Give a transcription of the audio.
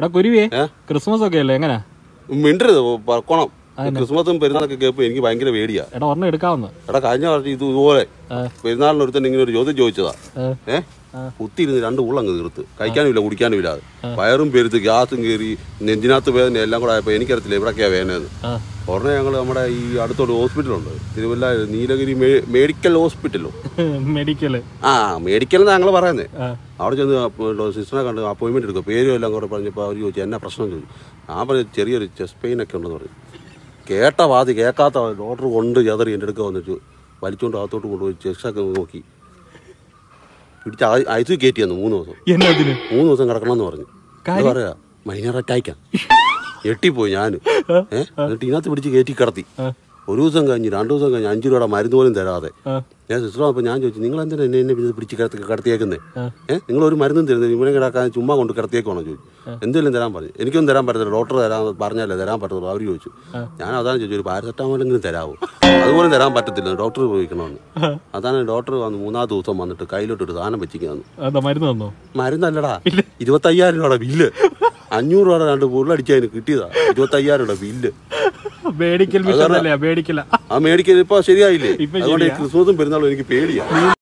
എടാ കുരുവിയെ ഏ? ക്രിസ്മസ് ഒക്കെ അല്ലേ എങ്ങനാ മിണ്ടരുത് പറക്കണം ക്രിസ്മസും പെരുന്നാളൊക്കെ കേൾപ്പ് എനിക്ക് ഭയങ്കര പേടിയാ എടാ ഒരെണ്ണം എടുക്കാവുന്ന എടാ കഴിഞ്ഞ വർഷം ഇത് ഇതുപോലെ പെരുന്നാളിന് ഒരുത്തൻ ഇങ്ങനെ ഒരു ചോദ്യം ചോദിച്ചതാ ഏ കുത്തിയിരുന്ന് രണ്ട് ഉള്ളങ്ങ് തീർത്ത് കഴിക്കാനും ഇല്ല കുടിക്കാനും ഇല്ലാതെ വയറും പെരുത്ത് ഗ്യാസും കയറി നെഞ്ചിനകത്ത് വേദന എല്ലാം കൂടെ ആയപ്പോൾ എനിക്കറിയത്തില്ല എവിടൊക്കെയാ വേദനയെന്ന് ഉടനെ ഞങ്ങൾ നമ്മുടെ ഈ അടുത്തൊരു ഹോസ്പിറ്റലുണ്ട് തിരുവല്ല നീലഗിരി മേ- മെഡിക്കൽ ഹോസ്പിറ്റലോ മെഡിക്കല് ആ മെഡിക്കൽ എന്നാ ഞങ്ങൾ പറയുന്നത് അവിടെ ചെന്ന് സിസ്റ്ററെ കണ്ട് അപ്പോയിൻമെന്റ് എടുക്കുക പേരും എല്ലാം കൂടെ പറഞ്ഞപ്പോൾ അവർ ചോദിച്ചു എന്നാ പ്രശ്നം ചോദിച്ചു ഞാൻ പറഞ്ഞു ചെറിയൊരു ചെസ്റ്റ് പെയിൻ ഒക്കെ ഉണ്ടെന്ന് പറഞ്ഞു കേട്ട വാതി കേൾക്കാത്ത ഡോക്ടർ കൊണ്ട് ചെതറി എൻ്റെ അടുക്ക വന്നിട്ട് വലിച്ചുകൊണ്ട് അകത്തോട്ട് കൊണ്ടുപോയി ചെസ്റ്റൊക്കെ നോക്കി പിടിച്ച് ഐ സി കയറ്റി തന്നു മൂന്ന് ദിവസം എന്നതിന് മൂന്ന് ദിവസം കിടക്കണമെന്ന് പറഞ്ഞു എന്താ പറയാ മൈനർ അറ്റാക്കാ ഞെട്ടിപ്പോയി ഞാൻ ഏഹ് എന്നിട്ട് ഇതിനകത്ത് പിടിച്ച് കയറ്റി കിടത്തി ഒരു ദിവസം കഴിഞ്ഞ് രണ്ടു ദിവസം കഴിഞ്ഞ് അഞ്ചു രൂപയുടെ മരുന്ന് പോലും തരാതെ ഞാൻ സിസ്റ്റർ അപ്പോൾ ഞാൻ ചോദിച്ചു നിങ്ങൾ എന്തിനാ എന്നെ എന്നെ ഇത് പിടിച്ച് കിടത്തി കിടത്തിയേക്കുന്നത് ഏഹ് നിങ്ങൾ ഒരു മരുന്നും തരുന്നത് ഇവിടെ കിടക്കാൻ ചുമ്മാ കൊണ്ട് കിടത്തിയേക്കണോ ചോദിച്ചു എന്തെങ്കിലും തരാൻ പറഞ്ഞു എനിക്കൊന്നും തരാൻ പറ്റത്തില്ല ഡോക്ടർ തരാൻ പറഞ്ഞല്ലേ തരാൻ പറ്റത്തുള്ളൂ അവർ ചോദിച്ചു ഞാൻ അതാണ് ചോദിച്ചു ഒരു പാരസെറ്റാമോളെങ്കിലും തരാമോ അതുപോലെ തരാൻ പറ്റത്തില്ല ഡോക്ടർ ചോദിക്കണമെന്ന് അതാണ് ഡോക്ടർ വന്ന് മൂന്നാമത്തെ ദിവസം വന്നിട്ട് കയ്യിലോട്ട് ഒരു ദാനം വെച്ചിരിക്കുന്നു എന്താ മരുന്ന് തന്നോ മരുന്നല്ലടാ ഇരുപത്തയ്യായിരം രൂപയുടെ ബില്ല് അഞ്ഞൂറ് രൂപയുടെ രണ്ട് പുള്ളടിച്ചതിന് കിട്ടിയതാ ഇരുപത്തയ്യായിരം രൂപയുടെ ബില്ല് മേടിക്കൽ മിഷൻ അല്ലേ മേടിക്കല ആ മേടിക്കൽ ഇപ്പൊ ശരിയായില്ലേ ഇപ്പൊ അതുകൊണ്ട് ഈ ക്രിസ്മസും പെരുന്നാളും എനിക്ക് പേടിയാ